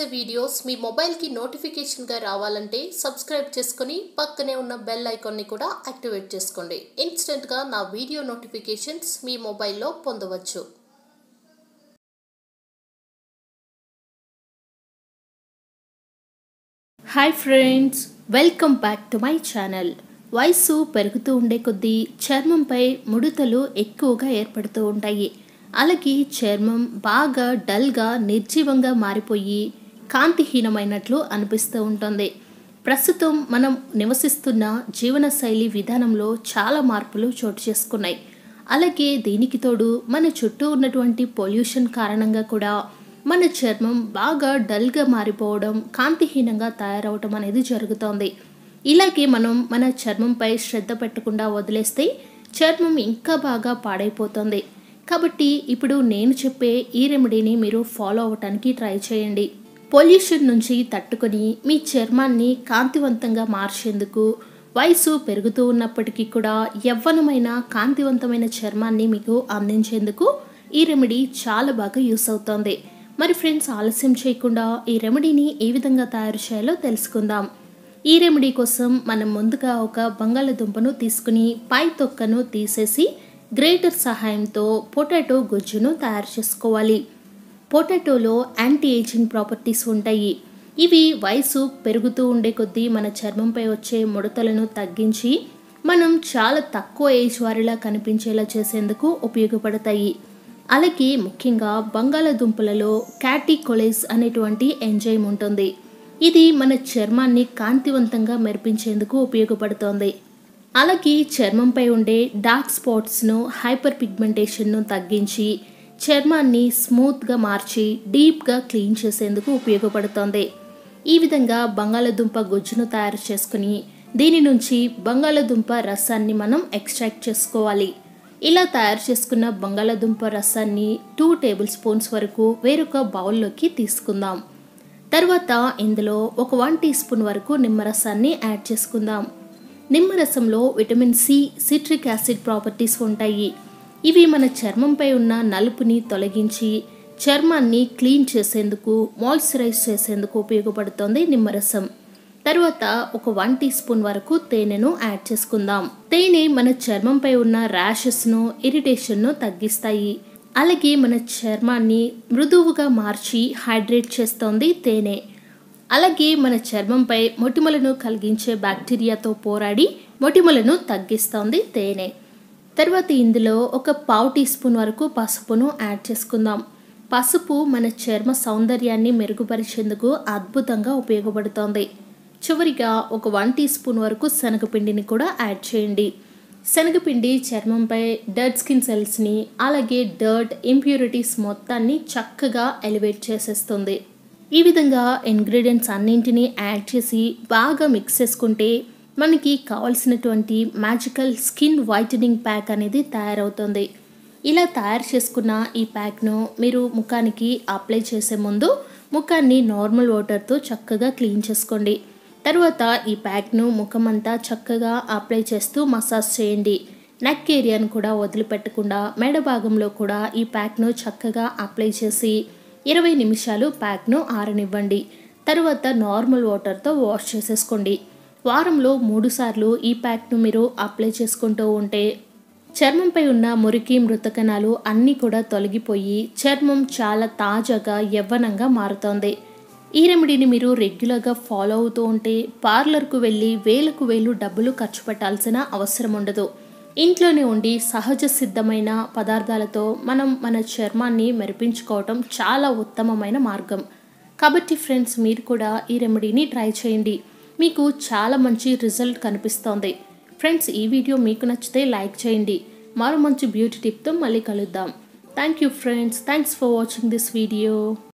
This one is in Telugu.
వీడియోస్ మీ మొబైల్కి నోటిఫికేషన్గా రావాలంటే సబ్స్క్రైబ్ చేసుకొని పక్కనే ఉన్న బెల్ ఐకాన్ని కూడా యాక్టివేట్ చేసుకోండి ఇన్స్టెంట్గా నా వీడియో నోటిఫికేషన్స్ మీ మొబైల్లో పొందవచ్చు hi friends welcome back to my channel వయసు పెరుగుతూ ఉండే కొద్దీ చర్మంపై ముడతలు ఎక్కువగా ఏర్పడుతూ ఉంటాయి అలాగే చర్మం బాగా డల్గా నిర్జీవంగా మారిపోయి కాంతిహీనమైనట్లు అనిపిస్తూ ఉంటుంది ప్రస్తుతం మనం నివసిస్తున్న జీవనశైలి విధానంలో చాలా మార్పులు చోటు చేసుకున్నాయి అలాగే దీనికి తోడు మన చుట్టూ ఉన్నటువంటి పొల్యూషన్ కారణంగా కూడా మన చర్మం బాగా డల్గా మారిపోవడం కాంతిహీనంగా తయారవడం అనేది జరుగుతోంది ఇలాగే మనం మన చర్మంపై శ్రద్ధ పెట్టకుండా వదిలేస్తే చర్మం ఇంకా బాగా పాడైపోతుంది కాబట్టి ఇప్పుడు నేను చెప్పే ఈ రెమెడీని మీరు ఫాలో అవ్వటానికి ట్రై చేయండి పొల్యూషన్ నుంచి తట్టుకొని మీ చర్మాన్ని కాంతివంతంగా మార్చేందుకు వయసు పెరుగుతూ ఉన్నప్పటికీ కూడా యవ్వనమైన కాంతివంతమైన చర్మాన్ని మీకు అందించేందుకు ఈ రెమెడీ చాలా బాగా యూస్ అవుతుంది మరి ఫ్రెండ్స్ ఆలస్యం చేయకుండా ఈ రెమెడీని ఏ విధంగా తయారు చేయాలో తెలుసుకుందాం ఈ రెమెడీ కోసం మనం ముందుగా ఒక బంగాళదుంపను తీసుకుని పై తొక్కను తీసేసి గ్రేటర్ సహాయంతో పొటాటో గుజ్జును తయారు చేసుకోవాలి పొటాటోలో యాంటీ ఏజింగ్ ప్రాపర్టీస్ ఉంటాయి ఇవి వయసు పెరుగుతూ ఉండే కొద్దీ మన చర్మంపై వచ్చే ముడతలను తగ్గించి మనం చాలా తక్కువ ఏజ్ వారిలా కనిపించేలా చేసేందుకు ఉపయోగపడతాయి అలాగే ముఖ్యంగా బంగాళదుంపలలో క్యాటికొలైస్ అనేటువంటి ఎంజైమ్ ఉంటుంది ఇది మన చర్మాన్ని కాంతివంతంగా మెరిపించేందుకు ఉపయోగపడుతోంది అలాగే చర్మంపై ఉండే డార్క్ స్పాట్స్ను హైపర్ పిగ్మెంటేషన్ను తగ్గించి చర్మాన్ని స్మూత్గా మార్చి డీప్గా క్లీన్ చేసేందుకు ఉపయోగపడుతోంది ఈ విధంగా బంగాళదుంప గుజ్జును తయారు చేసుకుని దీని నుంచి బంగాళదుంప రసాన్ని మనం ఎక్స్ట్రాక్ట్ చేసుకోవాలి ఇలా తయారు చేసుకున్న బంగాళదుంప రసాన్ని టూ టేబుల్ స్పూన్స్ వరకు వేరొక బౌల్లోకి తీసుకుందాం తర్వాత ఇందులో ఒక వన్ టీ స్పూన్ వరకు నిమ్మరసాన్ని యాడ్ చేసుకుందాం నిమ్మరసంలో vitamin C citric acid properties ఉంటాయి ఇవి మన చర్మంపై ఉన్న నలుపుని తొలగించి చర్మాన్ని క్లీన్ చేసేందుకు మాయిశ్చరైజ్ చేసేందుకు ఉపయోగపడుతుంది నిమ్మరసం తర్వాత ఒక వన్ టీ స్పూన్ వరకు తేనెను యాడ్ చేసుకుందాం తేనె మన చర్మంపై ఉన్న ర్యాషెస్ను ఇరిటేషన్ను తగ్గిస్తాయి అలాగే మన చర్మాన్ని మృదువుగా మార్చి హైడ్రేట్ చేస్తోంది తేనె అలాగే మన చర్మంపై మొటిమలను కలిగించే బ్యాక్టీరియాతో పోరాడి మొటిమలను తగ్గిస్తోంది తేనె తర్వాత ఇందులో ఒక పావు టీ స్పూన్ వరకు పసుపును యాడ్ చేసుకుందాం పసుపు మన చర్మ సౌందర్యాన్ని మెరుగుపరిచేందుకు అద్భుతంగా ఉపయోగపడుతోంది చివరిగా ఒక వన్ టీ స్పూన్ వరకు శనగపిండిని కూడా యాడ్ చేయండి శనగపిండి చర్మంపై డర్ట్ స్కిన్ సెల్స్ని అలాగే డర్ట్ ఇంప్యూరిటీస్ మొత్తాన్ని చక్కగా ఎలివేట్ చేసేస్తుంది ఈ విధంగా ఇంగ్రీడియంట్స్ అన్నింటినీ యాడ్ చేసి బాగా మిక్స్ చేసుకుంటే మనకి కావాల్సినటువంటి మ్యాజికల్ స్కిన్ వైటనింగ్ ప్యాక్ అనేది తయారవుతుంది ఇలా తయారు చేసుకున్న ఈ ప్యాక్ను మీరు ముఖానికి అప్లై చేసే ముందు ముఖాన్ని నార్మల్ వాటర్తో చక్కగా క్లీన్ చేసుకోండి తర్వాత ఈ ప్యాక్ను ముఖం అంతా చక్కగా అప్లై చేస్తూ మసాజ్ చేయండి నెక్ ఏరియాను కూడా వదిలిపెట్టకుండా మెడ భాగంలో కూడా ఈ ప్యాక్ను చక్కగా అప్లై చేసి ఇరవై నిమిషాలు ప్యాక్ను ఆరనివ్వండి తర్వాత నార్మల్ వాటర్తో వాష్ చేసేసుకోండి వారంలో మూడు సార్లు ఈ ప్యాక్ను మీరు అప్లై చేసుకుంటూ ఉంటే చర్మంపై ఉన్న మురికి మృతకణాలు అన్నీ కూడా తొలగిపోయి చర్మం చాలా తాజాగా యవ్వనంగా మారుతోంది ఈ రెమెడీని మీరు రెగ్యులర్గా ఫాలో అవుతూ ఉంటే పార్లర్కు వెళ్ళి వేలకు వేలు డబ్బులు ఖర్చు పెట్టాల్సిన అవసరం ఉండదు ఇంట్లోనే ఉండి సహజ సిద్ధమైన పదార్థాలతో మనం మన చర్మాన్ని మెరిపించుకోవటం చాలా ఉత్తమమైన మార్గం కాబట్టి ఫ్రెండ్స్ మీరు కూడా ఈ రెమెడీని ట్రై చేయండి మీకు చాలా మంచి రిజల్ట్ కనిపిస్తోంది ఫ్రెండ్స్ ఈ వీడియో మీకు నచ్చితే లైక్ చేయండి మరో మంచి బ్యూటీ టిప్తో మళ్ళీ కలుద్దాం thank you friends thanks for watching this video